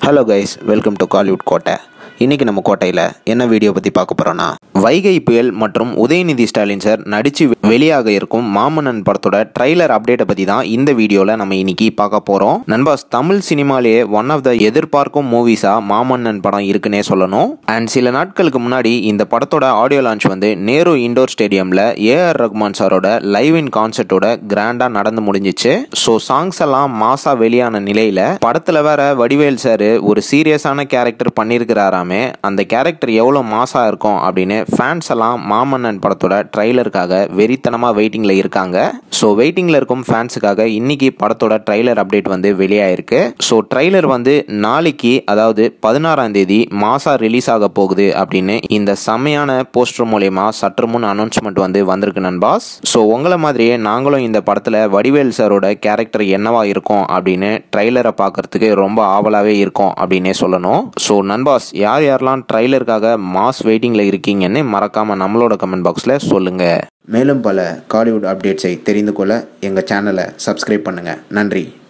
hello guys welcome to Kollywood கோட்டை இன்றைக்கி நம்ம கோட்டையில் என்ன வீடியோ பற்றி பார்க்க போகிறோன்னா வைகை புயல் மற்றும் உதயநிதி ஸ்டாலின் சார் நடித்து வெளியாக இருக்கும் மாமன்னன் படத்தோட ட்ரைலர் அப்டேட்டை பற்றி தான் இந்த வீடியோவில் நம்ம இன்னைக்கு பார்க்க போகிறோம் நண்பாஸ் தமிழ் சினிமாலேயே ஒன் ஆஃப் த எதிர்பார்க்கும் மூவிஸாக மாமன்னன் படம் இருக்குன்னே சொல்லணும் அண்ட் சில நாட்களுக்கு முன்னாடி இந்த படத்தோட ஆடியோ லான்ச் வந்து நேரு இண்டோர் ஸ்டேடியமில் ஏஆர் ரஹ்மான் சாரோட லைவ் இன் கான்சர்ட்டோட கிராண்டாக நடந்து முடிஞ்சிச்சு ஸோ சாங்ஸ் எல்லாம் மாசா வெளியான நிலையில் படத்தில் வேற வடிவேல் சார் ஒரு சீரியஸான கேரக்டர் பண்ணியிருக்கிறாராமே அந்த கேரக்டர் எவ்வளோ மாசா இருக்கும் அப்படின்னு ஃபேன்ஸ் எல்லாம் மாமன்னன் படத்தோட ட்ரைலருக்காக வெறித்தனமாக வெயிட்டிங்கில் இருக்காங்க ஸோ வெயிட்டிங்கில் இருக்கும் ஃபேன்ஸுக்காக இன்னைக்கு படத்தோட ட்ரைலர் அப்டேட் வந்து வெளியாயிருக்கு ஸோ ட்ரைலர் வந்து நாளைக்கு அதாவது பதினாறாம் தேதி மாசா ரிலீஸ் ஆக போகுது அப்படின்னு இந்த செம்மையான போஸ்டர் மூலயமா சற்று முன் அனௌன்ஸ்மெண்ட் வந்து வந்திருக்கு நண்பாஸ் ஸோ உங்களை மாதிரியே நாங்களும் இந்த படத்தில் வடிவேல் சாரோட கேரக்டர் என்னவா இருக்கும் அப்படின்னு ட்ரைலரை பார்க்கறதுக்கு ரொம்ப ஆவலாகவே இருக்கும் அப்படின்னே சொல்லணும் ஸோ நண்பாஸ் யார் யாரெல்லாம் ட்ரைலருக்காக மாஸ் வெயிட்டிங்கில் இருக்கீங்கன்னு மறக்காமல் நம்மளோட கமெண்ட் பாக்ஸில் சொல்லுங்கள் மேலும் பல காலிவுட் அப்டேட்ஸை தெரிந்து கொள்ள எங்கள் சேனலை சப்ஸ்கிரைப் பண்ணுங்கள் நன்றி